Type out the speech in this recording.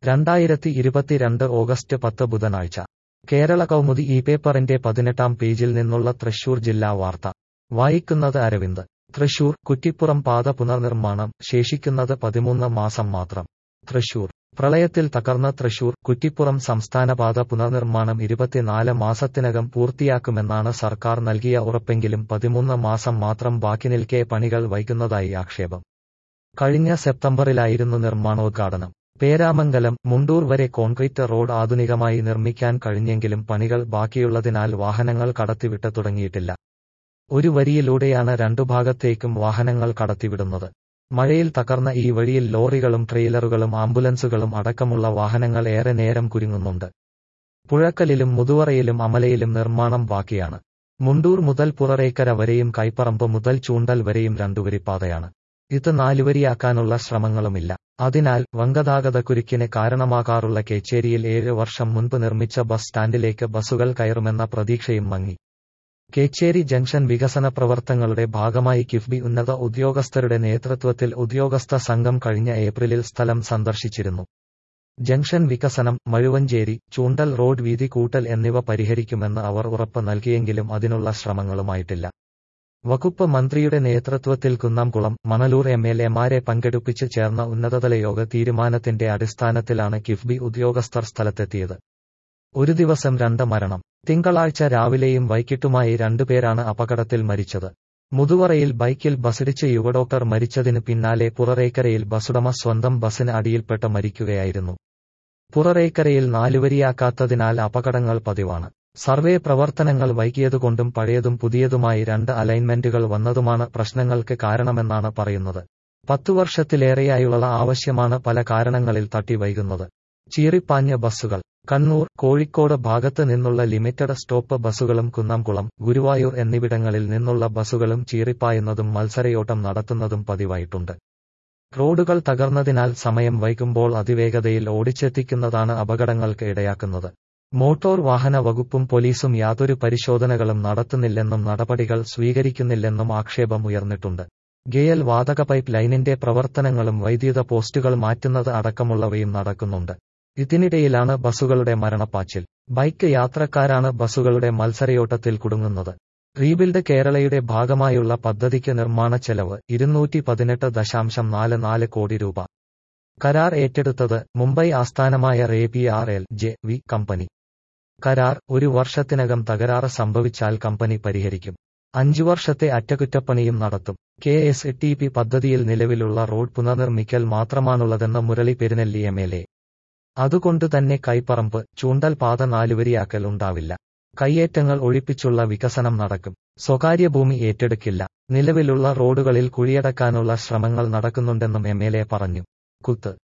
രണ്ടായിരത്തി ഇരുപത്തിരണ്ട് ഓഗസ്റ്റ് പത്ത് ബുധനാഴ്ച കേരള കൗമുദി ഈ പേപ്പറിന്റെ പതിനെട്ടാം പേജിൽ നിന്നുള്ള തൃശൂർ ജില്ലാ വാർത്ത വായിക്കുന്നത് അരവിന്ദ് തൃശൂർ കുറ്റിപ്പുറം പാത പുനർനിർമ്മാണം ശേഷിക്കുന്നത് പതിമൂന്ന് മാസം മാത്രം തൃശൂർ പ്രളയത്തിൽ തകർന്ന തൃശൂർ കുറ്റിപ്പുറം സംസ്ഥാനപാത പുനർനിർമ്മാണം ഇരുപത്തിനാല് മാസത്തിനകം പൂർത്തിയാക്കുമെന്നാണ് സർക്കാർ നൽകിയ ഉറപ്പെങ്കിലും പതിമൂന്ന് മാസം മാത്രം ബാക്കി നിൽക്കെ പണികൾ വൈകുന്നതായി ആക്ഷേപം കഴിഞ്ഞ സെപ്റ്റംബറിലായിരുന്നു നിർമ്മാണോദ്ഘാടനം പേരാമംഗലം മുണ്ടൂർ വരെ കോൺക്രീറ്റ് റോഡ് ആധുനികമായി നിർമ്മിക്കാൻ കഴിഞ്ഞെങ്കിലും പണികൾ ബാക്കിയുള്ളതിനാൽ വാഹനങ്ങൾ കടത്തിവിട്ട് തുടങ്ങിയിട്ടില്ല ഒരു വരിയിലൂടെയാണ് രണ്ടു ഭാഗത്തേക്കും വാഹനങ്ങൾ കടത്തിവിടുന്നത് മഴയിൽ തകർന്ന ഈ വഴിയിൽ ലോറികളും ട്രെയിലറുകളും ആംബുലൻസുകളും അടക്കമുള്ള വാഹനങ്ങൾ ഏറെ നേരം കുരുങ്ങുന്നുണ്ട് പുഴക്കലിലും മുതുവറയിലും അമലയിലും നിർമ്മാണം ബാക്കിയാണ് മുണ്ടൂർ മുതൽ പുററേക്കര വരെയും കൈപ്പറമ്പ് മുതൽ ചൂണ്ടൽ വരെയും രണ്ടുവരിപ്പാതയാണ് ഇത് നാലുവരിയാക്കാനുള്ള ശ്രമങ്ങളുമില്ല അതിനാൽ വങ്കതാഗതക്കുരുക്കിന് കാരണമാകാറുള്ള കേച്ചേരിയിൽ ഏഴ് വർഷം മുൻപ് നിർമ്മിച്ച ബസ് സ്റ്റാൻഡിലേക്ക് ബസുകൾ കയറുമെന്ന പ്രതീക്ഷയും മങ്ങി കേച്ചേരി ജംഗ്ഷൻ വികസന പ്രവർത്തനങ്ങളുടെ ഭാഗമായി കിഫ്ബി ഉന്നത ഉദ്യോഗസ്ഥരുടെ നേതൃത്വത്തിൽ ഉദ്യോഗസ്ഥ സംഘം കഴിഞ്ഞ ഏപ്രിലിൽ സ്ഥലം സന്ദർശിച്ചിരുന്നു ജംഗ്ഷൻ വികസനം മഴുവഞ്ചേരി ചൂണ്ടൽ റോഡ് വീതി കൂട്ടൽ എന്നിവ പരിഹരിക്കുമെന്ന് അവർ ഉറപ്പ് നൽകിയെങ്കിലും അതിനുള്ള ശ്രമങ്ങളുമായിട്ടില്ല വകുപ്പ് മന്ത്രിയുടെ നേതൃത്വത്തിൽ കുന്നംകുളം മണലൂർ എം എൽ എമാരെ പങ്കെടുപ്പിച്ച് ചേർന്ന ഉന്നതതല യോഗ തീരുമാനത്തിന്റെ അടിസ്ഥാനത്തിലാണ് കിഫ്ബി ഉദ്യോഗസ്ഥർ സ്ഥലത്തെത്തിയത് ഒരു ദിവസം രണ്ട് മരണം തിങ്കളാഴ്ച രാവിലെയും വൈകിട്ടുമായി രണ്ടുപേരാണ് അപകടത്തിൽ മരിച്ചത് മുതുവറയിൽ ബൈക്കിൽ ബസിടിച്ച് യുവഡോക്ടർ മരിച്ചതിന് പിന്നാലെ പുററേക്കരയിൽ ബസുടമ സ്വന്തം ബസിന് അടിയിൽപ്പെട്ട് മരിക്കുകയായിരുന്നു പുററേക്കരയിൽ നാലുവരിയാക്കാത്തതിനാൽ അപകടങ്ങൾ പതിവാണ് സർവേ പ്രവർത്തനങ്ങൾ വൈകിയതുകൊണ്ടും പഴയതും പുതിയതുമായി രണ്ട് അലൈൻമെന്റുകൾ വന്നതുമാണ് പ്രശ്നങ്ങൾക്ക് കാരണമെന്നാണ് പറയുന്നത് പത്തു വർഷത്തിലേറെയായുള്ള ആവശ്യമാണ് പല കാരണങ്ങളിൽ തട്ടി വൈകുന്നത് ചീറിപ്പാഞ്ഞ ബസ്സുകൾ കണ്ണൂർ കോഴിക്കോട് ഭാഗത്ത് നിന്നുള്ള ലിമിറ്റഡ് സ്റ്റോപ്പ് ബസ്സുകളും കുന്നംകുളം ഗുരുവായൂർ എന്നിവിടങ്ങളിൽ നിന്നുള്ള ബസ്സുകളും ചീറിപ്പായുന്നതും മത്സരയോട്ടം നടത്തുന്നതും പതിവായിട്ടുണ്ട് റോഡുകൾ തകർന്നതിനാൽ സമയം വൈകുമ്പോൾ അതിവേഗതയിൽ ഓടിച്ചെത്തിക്കുന്നതാണ് അപകടങ്ങൾക്ക് ഇടയാക്കുന്നത് മോട്ടോർ വാഹന വകുപ്പും പോലീസും യാതൊരു പരിശോധനകളും നടത്തുന്നില്ലെന്നും നടപടികൾ സ്വീകരിക്കുന്നില്ലെന്നും ആക്ഷേപം ഉയർന്നിട്ടുണ്ട് ഗെയൽ വാതക പൈപ്പ് ലൈനിന്റെ പ്രവർത്തനങ്ങളും വൈദ്യുത പോസ്റ്റുകൾ മാറ്റുന്നത് അടക്കമുള്ളവയും നടക്കുന്നുണ്ട് ഇതിനിടയിലാണ് ബസ്സുകളുടെ മരണപ്പാച്ചിൽ ബൈക്ക് യാത്രക്കാരാണ് ബസ്സുകളുടെ മത്സരയോട്ടത്തിൽ കുടുങ്ങുന്നത് റീബിൽഡ് കേരളയുടെ ഭാഗമായുള്ള പദ്ധതിക്ക് നിർമ്മാണ ചെലവ് ഇരുന്നൂറ്റി പതിനെട്ട് ദശാംശം നാല് നാല് കോടി രൂപ കരാർ ഏറ്റെടുത്തത് മുംബൈ ആസ്ഥാനമായ റേ P R L J V company കരാർ ഒരു വർഷത്തിനകം തകരാറ് സംഭവിച്ചാൽ കമ്പനി പരിഹരിക്കും അഞ്ചു വർഷത്തെ അറ്റകുറ്റപ്പണിയും നടത്തും കെ എസ് ടി പി പദ്ധതിയിൽ നിലവിലുള്ള റോഡ് പുനർനിർമ്മിക്കൽ മാത്രമാണുള്ളതെന്ന് Murali Perunnelli M L A അതുകൊണ്ട് തന്നെ കൈപ്പറമ്പ് ചൂണ്ടൽ പാത നാലുവരിയാക്കൽ ഉണ്ടാവില്ല കയ്യേറ്റങ്ങൾ ഒഴിപ്പിച്ചുള്ള വികസനം നടക്കും സ്വകാര്യ ഭൂമി ഏറ്റെടുക്കില്ല നിലവിലുള്ള റോഡുകളിൽ കുഴിയടക്കാനുള്ള ശ്രമങ്ങൾ നടക്കുന്നുണ്ടെന്നും എം എൽ എ പറഞ്ഞു കുത്ത്